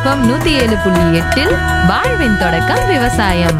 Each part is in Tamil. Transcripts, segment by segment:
எஃப்எம் நூத்தி ஏழு புள்ளி எட்டில் வாழ்வின் தொடக்கம் விவசாயம்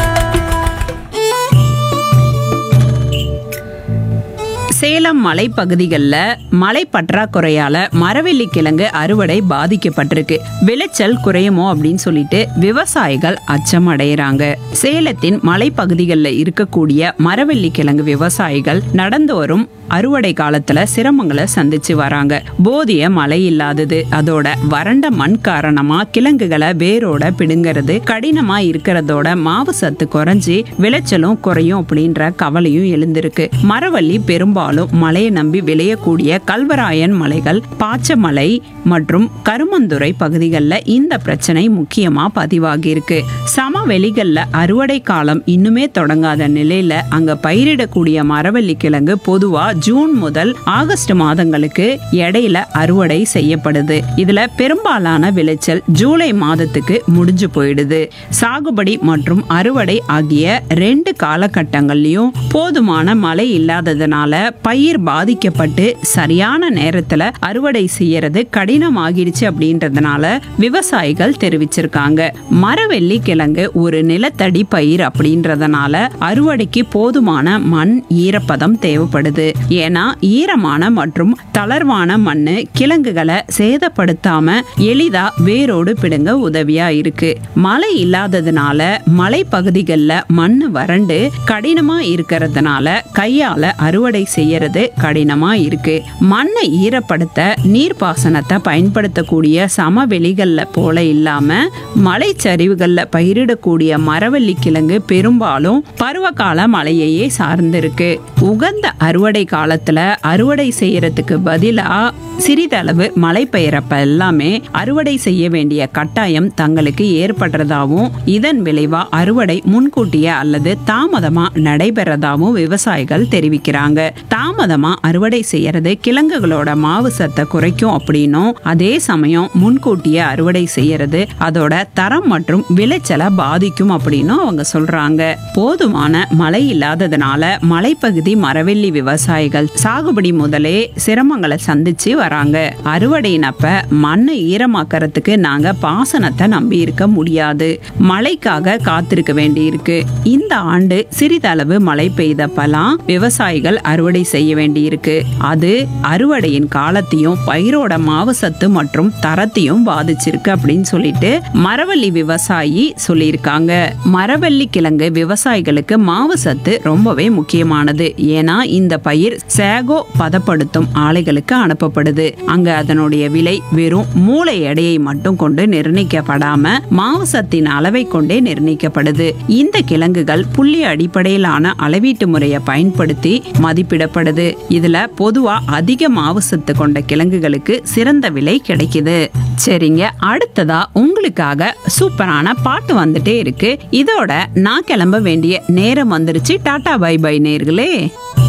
சேலம் மலைப்பகுதிகளில் மழை பற்றாக்குறையால மரவள்ளி கிழங்கு அறுவடை பாதிக்கப்பட்டிருக்கு விளைச்சல் குறையுமோ அப்படின்னு சொல்லிட்டு விவசாயிகள் அச்சம் அடைகிறாங்க சேலத்தின் மலைப்பகுதிகளில் இருக்கக்கூடிய மரவள்ளி கிழங்கு விவசாயிகள் நடந்து வரும் அறுவடை காலத்துல சிரமங்களை சந்திச்சு வராங்க போதிய மழை இல்லாதது அதோட வறண்ட மண் காரணமா கிழங்குகளை வேரோட பிடுங்கிறது கடினமா இருக்கிறதோட மாவு சத்து குறைஞ்சி விளைச்சலும் குறையும் அப்படின்ற கவலையும் எழுந்திருக்கு மரவள்ளி பெரும்பாலும் மழையை நம்பி விளையக்கூடிய கல்வராயன் மலைகள் பாச்சமலை மற்றும் கருமந்துறை பகுதிகளில் இந்த பிரச்சனை முக்கியமா பதிவாகி இருக்கு சமவெளிகள்ல அறுவடை காலம் இன்னுமே தொடங்காத நிலையில அங்க பயிரிடக்கூடிய மரவள்ளி கிழங்கு பொதுவா ஜூன் முதல் ஆகஸ்ட் மாதங்களுக்கு இடையில அறுவடை செய்யப்படுது இதுல பெரும்பாலான விளைச்சல் ஜூலை மாதத்துக்கு முடிஞ்சு போயிடுது சாகுபடி மற்றும் அறுவடை ஆகிய ரெண்டு காலகட்டங்கள்லயும் போதுமான மழை இல்லாததுனால பயிர் பாதிக்கப்பட்டு சரியான நேரத்துல அறுவடை செய்யறது கடினமாகிடுச்சு அப்படின்றதுனால விவசாயிகள் தெரிவிச்சிருக்காங்க மரவெள்ளி கிழங்கு ஒரு நிலத்தடி பயிர் அப்படின்றதுனால அறுவடைக்கு போதுமான மண் ஈரப்பதம் தேவைப்படுது ஏன்னா ஈரமான மற்றும் தளர்வான மண்ணு கிழங்குகளை சேதப்படுத்தாம எளிதா வேரோடு பிடுங்க உதவியா இருக்கு மழை இல்லாததுனால மலை பகுதிகளில் மண் வறண்டு கடினமா இருக்கிறதுனால கையால அறுவடை செய்யறது கடினமா இருக்கு மண்ணை ஈரப்படுத்த நீர்ப்பாசனத்தை பயன்படுத்தக்கூடிய சமவெளிகள்ல போல இல்லாம மலைச்சரிவுகளில் பயிரிடக்கூடிய மரவள்ளி கிழங்கு பெரும்பாலும் பருவகால மழையையே சார்ந்திருக்கு உகந்த அறுவடை காலத்துல அறுவடை செய்யறதுக்கு பதிலா சிறிதளவு மழை பெய்யறப்ப எல்லாமே அறுவடை செய்ய வேண்டிய கட்டாயம் தங்களுக்கு ஏற்படுறதாவும் இதன் விளைவா அறுவடை முன்கூட்டியே அல்லது தாமதமா நடைபெறதாவும் விவசாயிகள் தெரிவிக்கிறாங்க தாமதமா அறுவடை செய்யறது கிழங்குகளோட மாவு சத்தை குறைக்கும் அப்படின்னும் அதே சமயம் முன்கூட்டியே அறுவடை செய்யறது அதோட தரம் மற்றும் விளைச்சலை பாதிக்கும் அப்படின்னும் அவங்க சொல்றாங்க போதுமான மழை இல்லாததுனால மலைப்பகுதி மரவெள்ளி விவசாயிகள் சாகுபடி முதலே சிரமங்களை சந்திச்சு வராங்க அறுவடையினப்ப மண்ணை ஈரமாக்கறதுக்கு நாங்க பாசனத்தை நம்பி இருக்க முடியாது மழைக்காக காத்திருக்க வேண்டியிருக்கு இந்த ஆண்டு சிறிதளவு மழை பெய்தப்பெல்லாம் விவசாயிகள் அறுவடை செய்ய வேண்டியிருக்கு அது அறுவடையின் காலத்தையும் பயிரோட மாவு சத்து மற்றும் தரத்தையும் பாதிச்சிருக்கு அப்படின்னு சொல்லிட்டு மரவள்ளி விவசாயி சொல்லியிருக்காங்க மரவள்ளி கிழங்கு விவசாயிகளுக்கு மாவு சத்து ரொம்பவே முக்கியமானது ஏன்னா இந்த பயிர் சேகோ பதப்படுத்தும் ஆலைகளுக்கு அனுப்பப்படுது அங்க அதனுடைய விலை வெறும் மூளை எடையை மட்டும் கொண்டு நிர்ணயிக்கப்படாம மாவு சத்தின் அளவை கொண்டே நிர்ணயிக்கப்படுது இந்த கிழங்குகள் புள்ளி அடிப்படையிலான அளவீட்டு முறையை பயன்படுத்தி மதிப்பிடப்படுது இதுல பொதுவா அதிக மாவு சத்து கொண்ட கிழங்குகளுக்கு சிறந்த விலை கிடைக்குது சரிங்க அடுத்ததா உங்களுக்காக சூப்பரான பாட்டு வந்துட்டே இருக்கு இதோட நான் கிளம்ப வேண்டிய நேரம் வந்துருச்சு டாடா பை பை நேர்களே